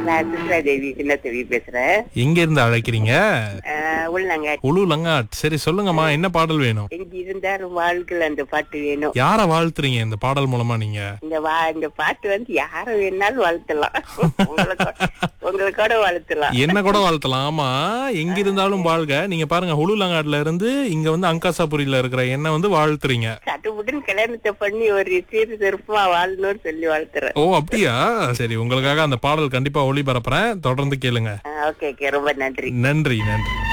நான் சித்ரா தேவி சின்ன தேவி பேசுறேன் எங்க இருந்து அழைக்கிறீங்க அஹ், உள்ளங்க உளு லங்காட் சரி சொல்லுங்கம்மா என்ன பாடல் வேணும் எங்க இருந்தாலும் வாழ்க்கையில் அந்த பாட்டு வேணும் யார வாழ்த்துறீங்க இந்த பாடல் மூலமா நீங்க இந்த வா இந்த பாட்டு வந்து யார வேணாலும் வாழ்த்தலாம் உங்களுக்கு உங்களுக்கோட வாழ்த்தலாம் என்ன கூட வாழ்த்தலாம் ஆமா எங்க இருந்தாலும் வாழ்க நீங்க பாருங்க உளு லங்காட்ல இருந்து இங்க வந்து அங்காசாபுரியில இருக்கிற என்ன வந்து வாழ்த்துறீங்க சட்டுப்புட்டுன்னு கல்யாணத்தை பண்ணி ஒரு சீர் சிறப்பா வாழணும்னு சொல்லி வாழ்த்துறேன் ஓ அப்படியா சரி உங்களுக்காக அந்த பாடல் கண்டிப்பா ஒளிபரப்புறேன் தொடர்ந்து கேளுங்க ஓகே ஓகே ரொம்ப நன்றி நன்றி நன்றி